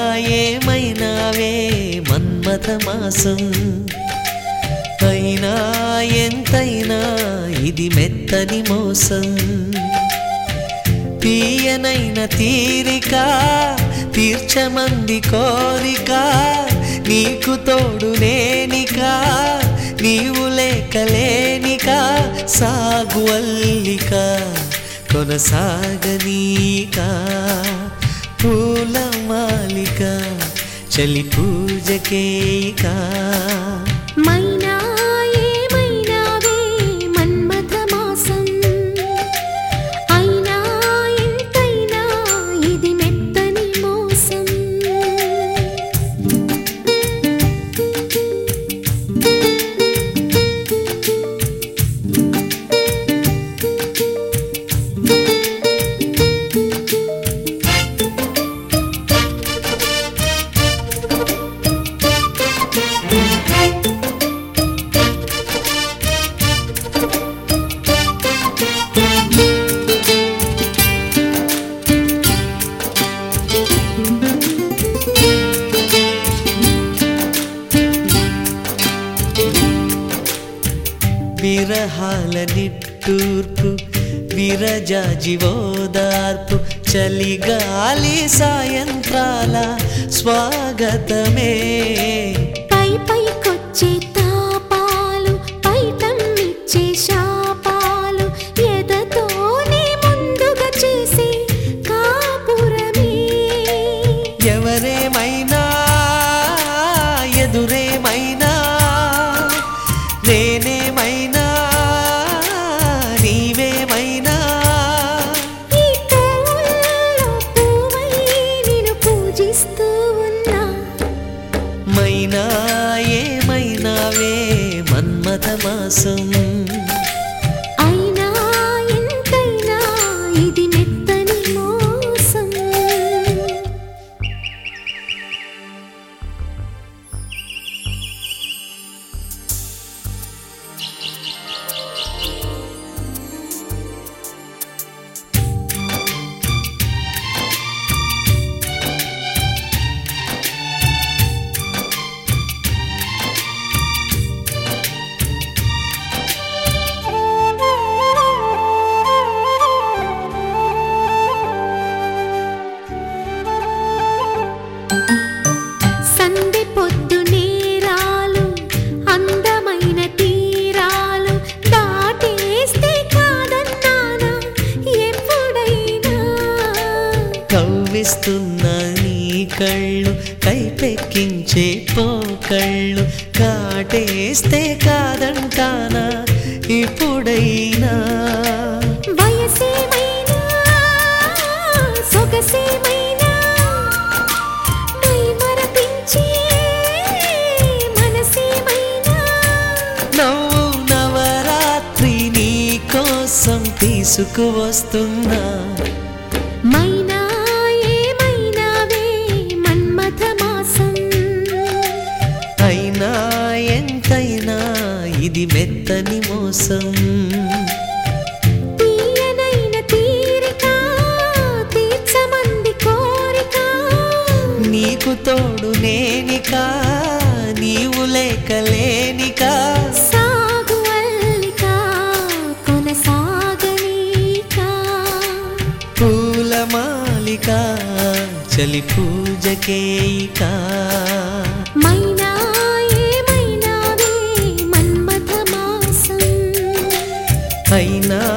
ఏమైనావే మన్మథ మాసం అయినా ఎంతైనా ఇది మెత్తని మోసం తీయనైన తీరిక తీర్చమంది కోరిక నీకు తోడు నేనిక నీవు లేకలేనిక సాగు అల్లిక కొనసాగనీక పూల మాలిక చలి పూజకేయిక మైనా ఏమైనావే మన్మథ మాసం అయినా ఎంతైనా ఇది మెత్తని మోసం విరహాల నిట్టూర్పు విరజాజివోదార్పు చలిగాలి సాయంత్రాల స్వాగతమే పై పైకొచ్చే తాపాలు పైటమ్మిచ్చే శాపాలు ఎదతోనే ముందుగా చేసే కాపురమే ఎవరేమైనా ఎదురేమైనా నేనేమైనా నీవేమైనా ఈ పూల్లో పువ్వై నిన్ను పూజిస్తూ ఉన్నా మైనా ఏమైనావే మన్మథ మాసం అయినా ఎంతైనా ఇది మెత్తని మోసం సందె పొద్దు నేరాలు అందమైన తీరాలు దాటేస్తే కాదన్నానా ఎప్పుడైనా కవ్విస్తున్న నీ కళ్ళు కైపెక్కించే పోకళ్ళు కాటేస్తే కాదంటానా ఇప్పుడైనా వయసేమైనా సొగసేమైనా మై మరపించే మనసేమైనా నవ్వు నవరాత్రి నీ కోసం తీసుకువస్తున్నా మైనా ఏమైనావే మన్మథ మాసం అయినా ఎంతైనా ఇది మెత్తని మోసం తీయనైన తీరిక తీర్చమంది కోరిక నీకు తోడు నేనిక నీవు లేకలేనిక సాగు అల్లిక కొనసాగనీక పూల మాలిక చలి పూజకేయిక మైనా ఏమైనావే మన్మథ మాసం అయినా